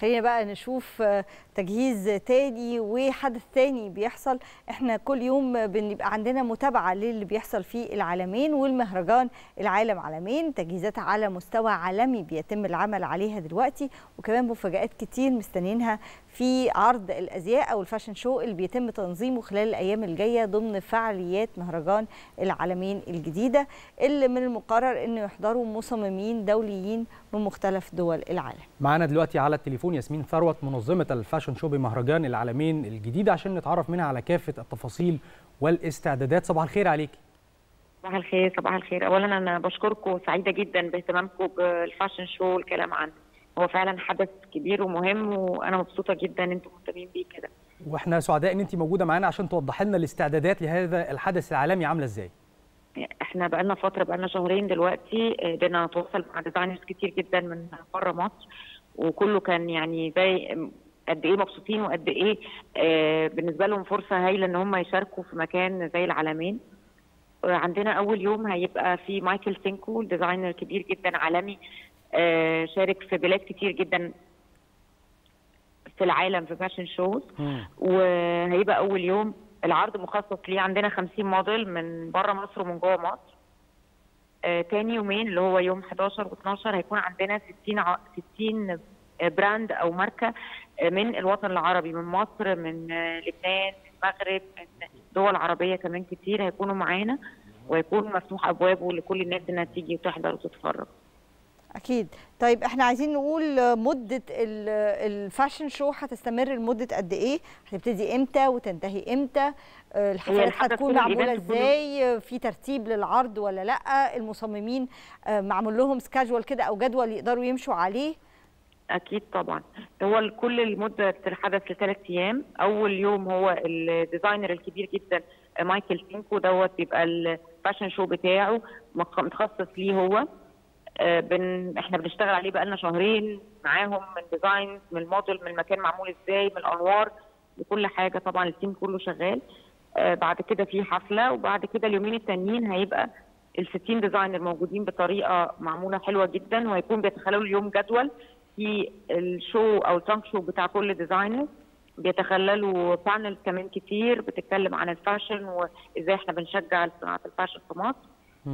خلينا بقى نشوف تجهيز تاني وحدث تاني بيحصل احنا كل يوم بنبقى عندنا متابعه للي بيحصل في العالمين والمهرجان العالم عالمين تجهيزات على مستوى عالمي بيتم العمل عليها دلوقتي وكمان مفاجات كتير مستنيينها في عرض الازياء او الفاشن شو اللي بيتم تنظيمه خلال الايام الجايه ضمن فعاليات مهرجان العالمين الجديده اللي من المقرر انه يحضروا مصممين دوليين من مختلف دول العالم. معانا دلوقتي على التليفون ياسمين ثروت منظمه الفاشن شو بمهرجان العالمين الجديده عشان نتعرف منها على كافه التفاصيل والاستعدادات صباح الخير عليكي. صباح الخير صباح الخير اولا انا بشكركم سعيده جدا باهتمامكم بالفاشن شو والكلام عنه. هو فعلا حدث كبير ومهم وانا مبسوطه جدا ان انتم مهتمين بيه كده واحنا سعداء ان انت موجوده معانا عشان توضحي لنا الاستعدادات لهذا الحدث العالمي عامله ازاي احنا بقالنا فتره بقالنا شهرين دلوقتي قدرنا نتواصل مع ديزاينرز كتير جدا من بره مصر وكله كان يعني زي قد ايه مبسوطين وقد ايه آه بالنسبه لهم فرصه هايله ان هم يشاركوا في مكان زي العالمين عندنا اول يوم هيبقى في مايكل سينكو ديزاينر كبير جدا عالمي آه شارك في بلاد كتير جدا في العالم في فاشن شوز وهيبقى اول يوم العرض مخصص ليه عندنا 50 موديل من بره مصر ومن جوه مصر آه تاني يومين اللي هو يوم 11 و12 هيكون عندنا 60 ع... 60 براند او ماركه من الوطن العربي من مصر من لبنان من المغرب من دول عربيه كمان كتير هيكونوا معانا ويكون مفتوح ابوابه لكل الناس انها تيجي وتحضر وتتفرج اكيد طيب احنا عايزين نقول مده الفاشن شو هتستمر لمده قد ايه هتبتدي امتى وتنتهي امتى الحفلات هتكون معموله ازاي في ترتيب للعرض ولا لا المصممين معمول لهم سكاجوال كده او جدول يقدروا يمشوا عليه اكيد طبعا هو كل المده الحدث لثلاث ايام اول يوم هو الديزاينر الكبير جدا مايكل سينكو دوت بيبقى الفاشن شو بتاعه متخصص ليه هو بن احنا بنشتغل عليه بقالنا شهرين معاهم من ديزاين من الموديل من المكان معمول ازاي من الانوار بكل حاجه طبعا التيم كله شغال آه بعد كده في حفله وبعد كده اليومين التانيين هيبقى ال 60 ديزاينر موجودين بطريقه معموله حلوه جدا وهيكون بيتخللوا اليوم جدول في الشو او التانك شو بتاع كل ديزاينر بيتخللوا بانل كمان كتير بتتكلم عن الفاشن وازاي احنا بنشجع صناعه الفاشن في مصر.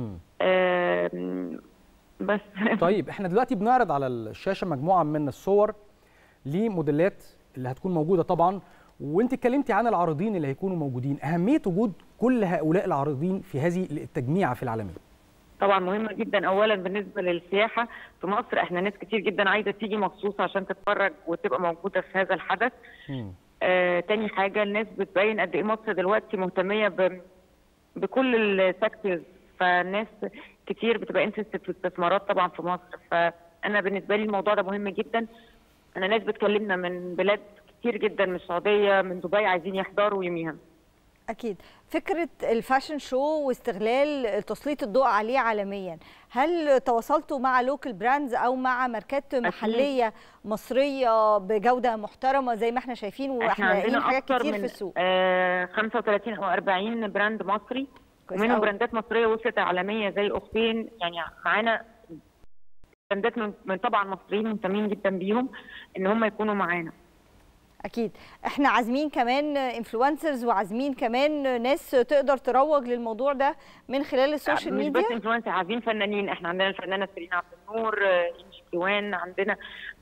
آه بس طيب احنا دلوقتي بنعرض على الشاشه مجموعه من الصور لموديلات اللي هتكون موجوده طبعا وانت اتكلمتي عن العارضين اللي هيكونوا موجودين اهميه وجود كل هؤلاء العارضين في هذه التجميعه في العالمين طبعا مهمه جدا اولا بالنسبه للسياحه في مصر احنا ناس كتير جدا عايزه تيجي مخصوص عشان تتفرج وتبقى موجوده في هذا الحدث آه تاني حاجه الناس بتبين قد ايه مصر دلوقتي مهتميه ب... بكل السيكتورز فالناس كتير بتبقى انترستد في الاستثمارات طبعا في مصر فانا بالنسبه لي الموضوع ده مهم جدا انا ناس بتكلمنا من بلاد كتير جدا من السعوديه من دبي عايزين يحضروا يوميها اكيد فكره الفاشن شو واستغلال تسليط الضوء عليه عالميا هل تواصلتوا مع لوكال براندز او مع ماركات محليه أكيد. مصريه بجوده محترمه زي ما احنا شايفين واحنا لاقيين حاجات كتير من في السوق آه 35 او 40 براند مصري ومنهم براندات مصريه وصلت عالميه زي اختين يعني معانا براندات من, من طبعا مصريين مهتمين جدا بيهم ان هم يكونوا معانا اكيد احنا عازمين كمان انفلونسرز وعازمين كمان ناس تقدر تروج للموضوع ده من خلال السوشيال مش ميديا بس انفلونسر عازمين فنانين احنا عندنا الفنانه سيرين عبد النور انش كيوان عندنا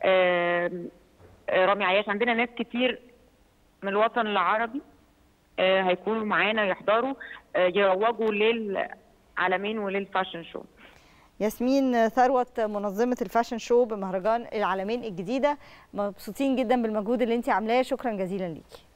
رامي عياش عندنا ناس كتير من الوطن العربي هيكونوا معانا يحضروا يروجوا للعالمين وللفاشن شو ياسمين ثروت منظمة الفاشن شو بمهرجان العالمين الجديدة مبسوطين جدا بالمجهود اللي انت عاملاه شكرا جزيلا ليكي